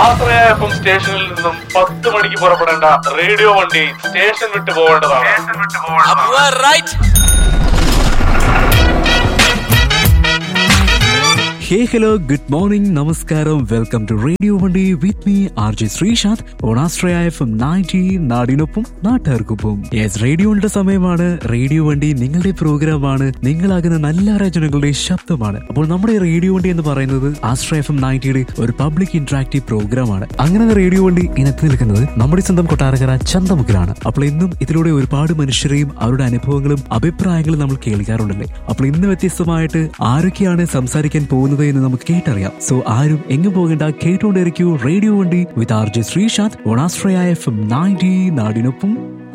ആശ്രയ F M സ്റ്റേഷനിൽ നിന്നും പത്ത് മണിക്ക് പുറപ്പെടേണ്ട റേഡിയോ വണ്ടി സ്റ്റേഷൻ വിട്ടു പോകേണ്ടതാണ് right hey hello good morning നമസ്കാരം welcome to radio Vandi with me R J Sreesanth ഓണാസ്ട്രയ എഫ് എം നയൻറ്റി നാടിനൊപ്പം നാട്ടുകാർക്കൊപ്പം യെസ് റേഡിയോയുടെ സമയമാണ് റേഡിയോ വണ്ടി നിങ്ങളുടെ പ്രോഗ്രാമാണ് നിങ്ങളാകുന്ന നല്ല രചനകളുടെ ശബ്ദമാണ് അപ്പോൾ നമ്മുടെ ഈ റേഡിയോ വണ്ടി എന്ന് പറയുന്നത് ആസ്ട്ര എഫ് എം നയൻറ്റിയുടെ ഒരു പബ്ലിക് ഇന്ററാക്റ്റീവ് പ്രോഗ്രാമാണ് അങ്ങനെ റേഡിയോ വണ്ടി ഇനത്ത് നിൽക്കുന്നത് നമ്മുടെ സ്വന്തം കൊട്ടാരക്കര ചന്തമുക്കിലാണ് അപ്പോൾ ഇന്നും ഇതിലൂടെ ഒരുപാട് മനുഷ്യരെയും അവരുടെ അനുഭവങ്ങളും അഭിപ്രായങ്ങളും നമ്മൾ കേൾക്കാറുണ്ടല്ലേ അപ്പോൾ ഇന്ന് വ്യത്യസ്തമായിട്ട് ആരൊക്കെയാണ് സംസാരിക്കാൻ പോകുന്നത് എന്ന് നമുക്ക് കേട്ടറിയാം സോ ആരും എങ്ങും പോകേണ്ട കേട്ടുകൊണ്ടിരിക്കൂ radio Vandi with R J Sreesanth ഓണാസ്ട്രയ എഫ് എം നയൻറ്റി നാടിനൊപ്പം